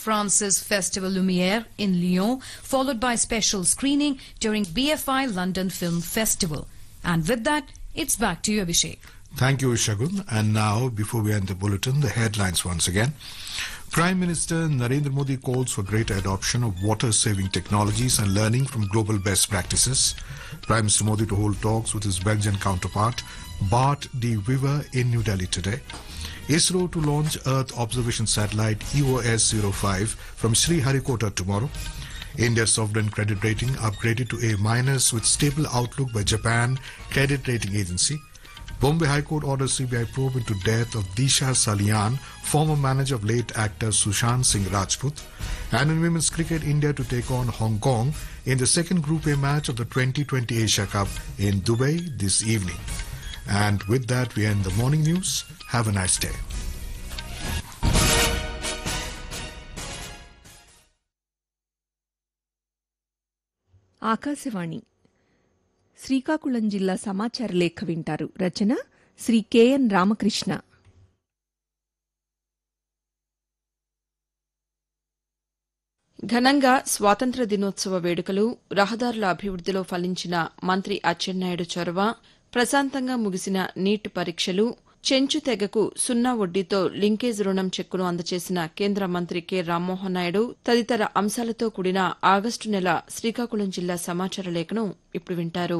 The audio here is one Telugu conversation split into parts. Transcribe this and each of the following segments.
France's Festival Lumiere in Lyon, followed by special screening during BFI London Film Festival. And with that, it's back to you, Abhishek. Thank you, Shagun. And now, before we end the bulletin, the headlines once again. Prime Minister Narendra Modi calls for greater adoption of water-saving technologies and learning from global best practices. Prime Minister Modi to hold talks with his Belgian counterpart, Bart de Wever, in New Delhi today. ISRO to launch Earth observation satellite EOS-05 from Sriharikota tomorrow. India's sovereign credit rating upgraded to A minus with stable outlook by Japan Credit Rating Agency. Bombay High Court orders CBI probe into death of Disha Salian, former manager of late actor Sushant Singh Rajput. And in women's cricket, India to take on Hong Kong in the second Group A match of the 2020 Asia Cup in Dubai this evening. And with that, we end the morning news. Have a nice day. Akashvani Srikakulam జిల్లా సమాచార లేఖ వింటారు రచన శ్రీ కెఎన్ రామకృష్ణ ఘనంగా స్వాతంత్ర దినోత్సవ వేడుకలు రహదారుల అభివృద్దిలో ఫలించిన మంత్రి అచ్చెన్నాయుడు చొరవ ప్రశాంతంగా ముగిసిన నీట్ పరీక్షలు చెంచు తెగకు సున్నా వడ్డీతో లింకేజ్ రుణం చెక్కును అందజేసిన కేంద్ర మంత్రి కె రామ్మోహన్ నాయుడు తదితర అంశాలతో కూడిన ఆగస్టు నెల శ్రీకాకుళం జిల్లా సమాచార లేఖను ఇప్పుడు వింటారు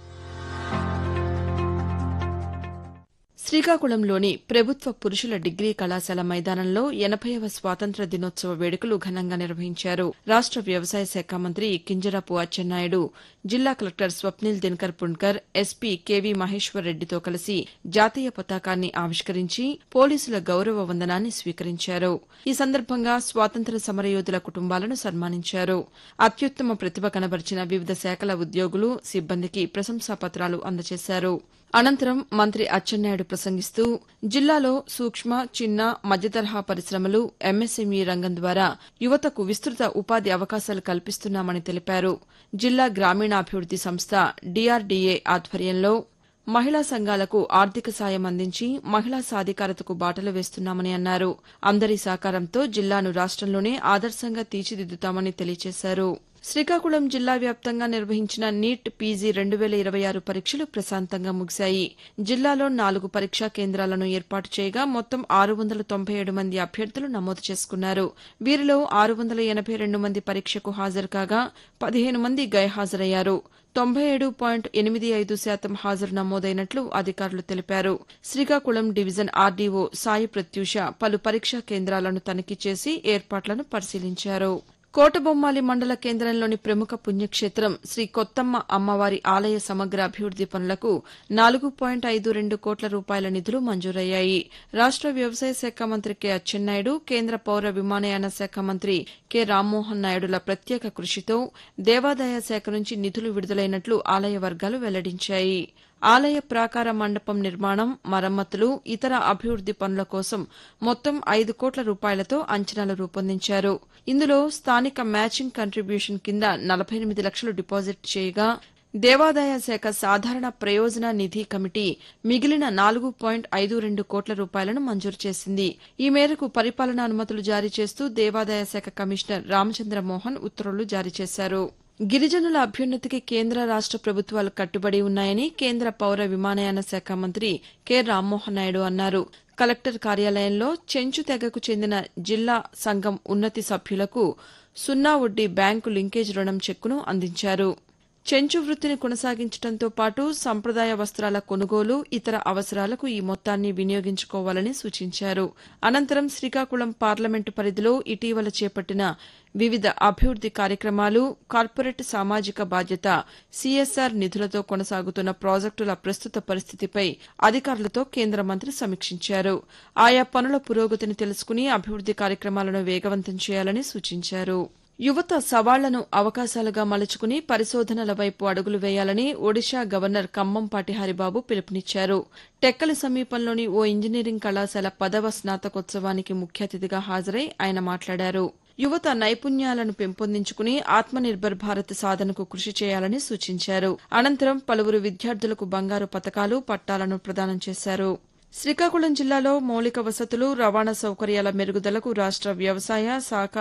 శ్రీకాకుళంలోని ప్రభుత్వ పురుషుల డిగ్రీ కళాశాల మైదానంలో ఎనభైవ స్వాతంత్ర దినోత్సవ వేడుకలు ఘనంగా నిర్వహించారు రాష్ట వ్యవసాయ శాఖ మంత్రి కింజరాపు అచ్చెన్నాయుడు జిల్లా collector Swapnil Dinakar Pundkar SP KV Maheshwar రెడ్డితో కలిసి జాతీయ పతాకాన్ని ఆవిష్కరించి పోలీసుల గౌరవ వందనాన్ని స్వీకరించారు ఈ సందర్భంగా స్వాతంత్ర సమరయోధుల కుటుంబాలను సన్మానించారు అత్యుత్తమ ప్రతిభ కనబరిచిన వివిధ శాఖల ఉద్యోగులు సిబ్బందికి ప్రశంసా పత్రాలు అందజేశారు అనంతరం మంత్రి అచ్చెన్నాయుడు ప్రసంగిస్తూ జిల్లాలో సూక్ష్మ చిన్న మధ్యతరహా పరిశ్రమలు ఎంఎస్ఎంఈ రంగం ద్వారా యువతకు విస్తృత ఉపాధి అవకాశాలు కల్పిస్తున్నామని తెలిపారు జిల్లా గ్రామీణాభివృద్ది సంస్థ డీఆర్డీఏ ఆధ్వర్యంలో మహిళా సంఘాలకు ఆర్థిక సాయం అందించి మహిళా సాధికారతకు బాటలు వేస్తున్నామని అన్నారు అందరి సహకారంతో జిల్లాను రాష్టంలోనే ఆదర్శంగా తీర్చిదిద్దుతామని తెలియజేశారు శ్రీకాకుళం జిల్లా వ్యాప్తంగా నిర్వహించిన నీట్ పీజీ రెండు వేల ఇరవై ఆరు పరీక్షలు ప్రశాంతంగా ముగిశాయి జిల్లాలో నాలుగు పరీక్షా కేంద్రాలను ఏర్పాటు చేయగా మొత్తం ఆరు వందల తొంభై ఏడు మంది అభ్యర్థులు నమోదు చేసుకున్నారు వీరిలో ఆరు వందల ఎనభై రెండు మంది పరీక్షకు హాజరు కాగా పదిహేను మంది గైహాజరయ్యారు తొంభై ఏడు పాయింట్ ఎనిమిది ఐదు శాతం హాజరు నమోదైనట్లు అధికారులు తెలిపారు శ్రీకాకుళం డివిజన్ ఆర్డీఓ సాయి ప్రత్యూష పలు పరీక్షా కేంద్రాలను తనిఖీ చేసి ఏర్పాట్లను పరిశీలించారు కోటబొమ్మాలి మండల కేంద్రంలోని ప్రముఖ పుణ్యక్షేత్రం శ్రీ కొత్తమ్మ అమ్మవారి ఆలయ సమగ్ర అభివృద్ది పనులకు నాలుగు పాయింట్ ఐదు రెండు కోట్ల రూపాయల నిధులు మంజూరయ్యాయి రాష్ట వ్యవసాయ శాఖ మంత్రి కె అచ్చెన్నాయుడు కేంద్ర పౌర విమానయాన శాఖ మంత్రి కె రామ్మోహన్ నాయుడుల ప్రత్యేక కృషితో దేవాదాయ శాఖ నుంచి నిధులు విడుదలైనట్లు ఆలయ వర్గాలు వెల్లడించాయి ఆలయ ప్రాకార మండపం నిర్మాణం మరమ్మతులు ఇతర అభివృద్ది పనుల కోసం మొత్తం ఐదు కోట్ల రూపాయలతో అంచనాలు రూపొందించారు ఇందులో స్థానిక మ్యాచింగ్ కంట్రిబ్యూషన్ కింద నలభై ఎనిమిది లక్షలు డిపాజిట్ చేయగా దేవాదాయ శాఖ సాధారణ ప్రయోజన నిధి కమిటీ మిగిలిన నాలుగు పాయింట్ ఐదు రెండు కోట్ల రూపాయలను మంజూరు చేసింది ఈ మేరకు పరిపాలనా అనుమతులు జారీ చేస్తూ దేవాదాయ శాఖ కమిషనర్ రామచంద్ర మోహన్ ఉత్తర్వులు జారీ చేశారు గిరిజనుల అభ్యున్నతికి కేంద్ర రాష్ట ప్రభుత్వాలు కట్టుబడి ఉన్నాయని కేంద్ర పౌర విమానయాన శాఖ మంత్రి కె రామ్మోహన్ నాయుడు అన్నారు కలెక్టర్ కార్యాలయంలో చెంచు తెగకు చెందిన జిల్లా సంఘం ఉన్నతి సభ్యులకు సున్నా వడ్డీ బ్యాంకు లింకేజ్ రుణం చెక్కును అందించారు చెంచు వృత్తిని కొనసాగించడంతో పాటు సంప్రదాయ వస్త్రాల కొనుగోలు ఇతర అవసరాలకు ఈ మొత్తాన్ని వినియోగించుకోవాలని సూచించారు అనంతరం శ్రీకాకుళం పార్లమెంటు పరిధిలో ఇటీవల చేపట్టిన వివిధ అభివృద్ది కార్యక్రమాలు కార్పొరేట్ సామాజిక బాధ్యత సీఎస్ఆర్ నిధులతో కొనసాగుతున్న ప్రాజెక్టుల ప్రస్తుత పరిస్థితిపై అధికారులతో కేంద్ర మంత్రి సమీక్షించారు ఆయా పనుల పురోగతిని తెలుసుకుని అభివృద్ది కార్యక్రమాలను వేగవంతం చేయాలని సూచించారు యువత సవాళ్లను అవకాశాలుగా మలుచుకుని పరిశోధనల వైపు అడుగులు వేయాలని ఒడిషా గవర్నర్ కంబంపాటి హరిబాబు పిలుపునిచ్చారు టెక్కలి సమీపంలోని ఓ ఇంజనీరింగ్ కళాశాల పదవ స్నాతకోత్సవానికి ముఖ్య అతిథిగా హాజరై ఆయన మాట్లాడారు యువత నైపుణ్యాలను పెంపొందించుకుని ఆత్మనిర్భర్ భారత్ సాధనకు కృషి చేయాలని సూచించారు అనంతరం పలువురు విద్యార్థులకు బంగారు పతకాలు పట్టాలను ప్రదానం చేశారు శ్రీకాకుళం జిల్లాలో మౌలిక వసతులు రవాణా సౌకర్యాల మెరుగుదలకు రాష్ట వ్యవసాయ శాఖ